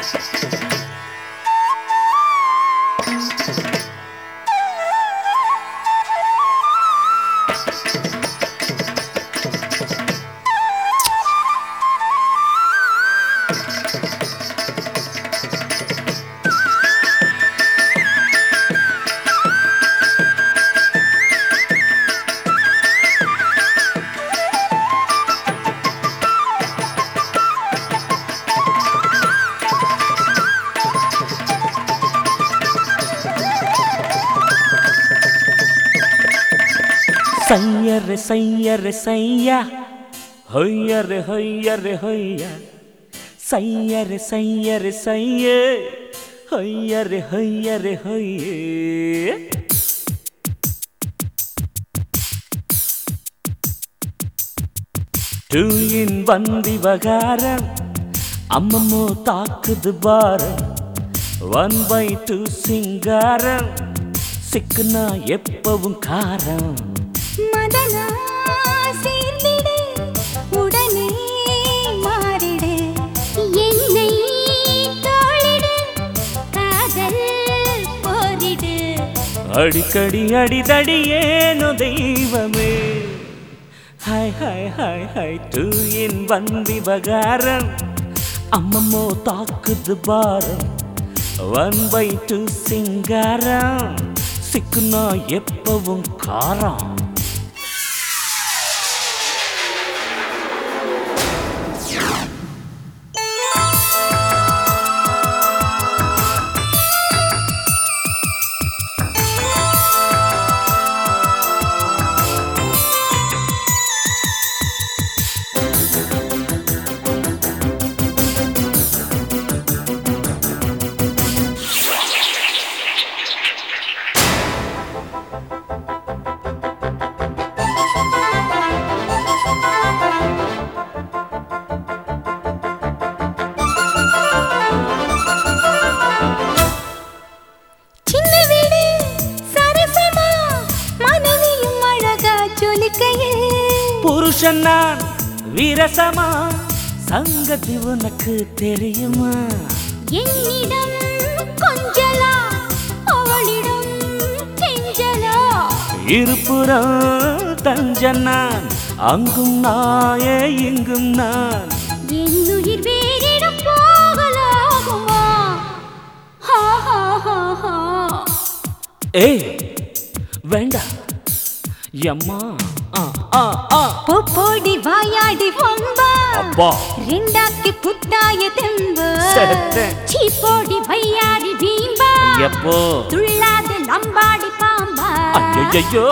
சையரு சையரு சையா ஹொய்யரு ஹொய்யரு ஹொய்யா சையரு சையரு சையே ஹொய்யரு ஹொய்யரு ஹொய்யே two in வந்தி வகாரம் அம்மம்மோ தாக்குது பாரம் ஒன் பை டூ சிங்காரம் சிக்குனா எப்பவும் காரம் மதனா சேர்ந்திடு உடனே மாறிடு என்னை தோளிடு காதல் போரிடு அடிக்கடி அடிதடி ஏனோ தெய்வமே hi hi hi hi two in வந்தி வகாரம் அம்மம்மோ தாக்குது பாரம் ஒன் பை டூ சிங்காரம் சிக்குனா எப்பவும் காரம் சின்ன வீடு சரசமா மனைவியும் அழகா ஜொலிக்கையே புருஷன் நான் வீரசமா சங்கதி உனக்கு தெரியுமா என்னிடம் கொஞ்சலா அவளிடம் கெஞ்சலா இருபுறம் தஞ்சன் நான் அங்கும் நாயே இங்கும் நான் என்னுயிர் வேறிடம் போகலாகுமா ஹா ஹா ஹா ஹா ஏய் வேண்டாம் எம்மா ஆ ஆ ஆ பொப்போடி வாயாடி வம்பா அப்பா ரெண்டாக்கி புத்தாய தெம்பு செத்தேன். சீப்போடி வையாடி வீம்பா எப்போ துள்ளாத லம்பாடி பாம்பா ஐயோ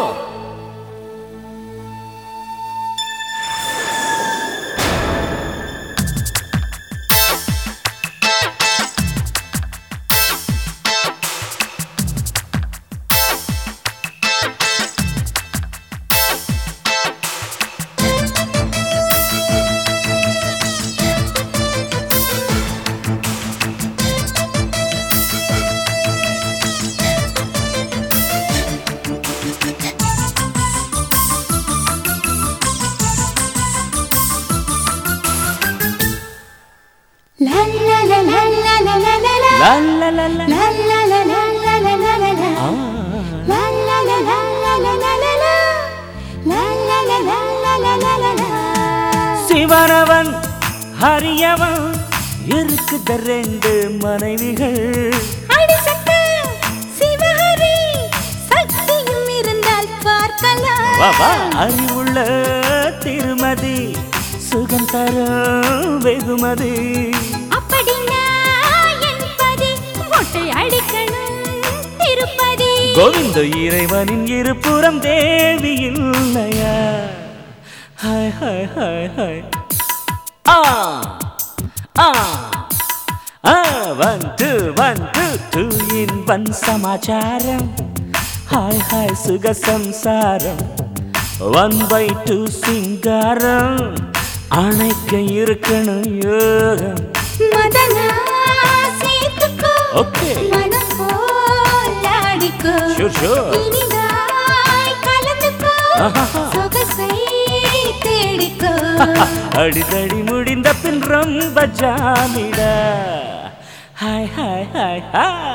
லா லா லா லா லா லா லா லா லா. லா லா லா லா லா லா லா லா லா லா லா லா லா. ஆ லா லா லா லா லா லா லா லா லா. லா லா லா லா லா லா லா லா லா. சிவனவன் ஹரியவன் இருக்குது ரெண்டு மனைவிகள் அடி சத்தா, சிவஹரி, சக்தியும் இருந்தால் பார்க்கலாம் வா வா அறிவுள்ள திருமதி சுகம் தரும் வெகுமதி அப்படின்னா என்பது மொட்டை அடிக்கணும் திருப்பதி கோவிந்த இறைவனின் இருபுறம் தேவி இல்லையா ஹாய் ஹாய் ஹாய் ஹாய் ஆ ஆ ஆ one two one two two in one சமாச்சாரம் ஹாய் ஹாய் சுக சம்சாரம் ஒன் பை டூ சிங்காரம் அணைக்க இருக்கணும் யோகம் மதனா சேர்த்துக்கோ ஓகே மனம் போல் ஆடிக்கோ Sure, sure. இனிதாய் கலந்துக்கோ ஆஹாஹா. சொகசை தேடிக்கோ அடிதடி முடிந்த பின் ரொம்ப ஜாமிடா ஹாய் ஹாய்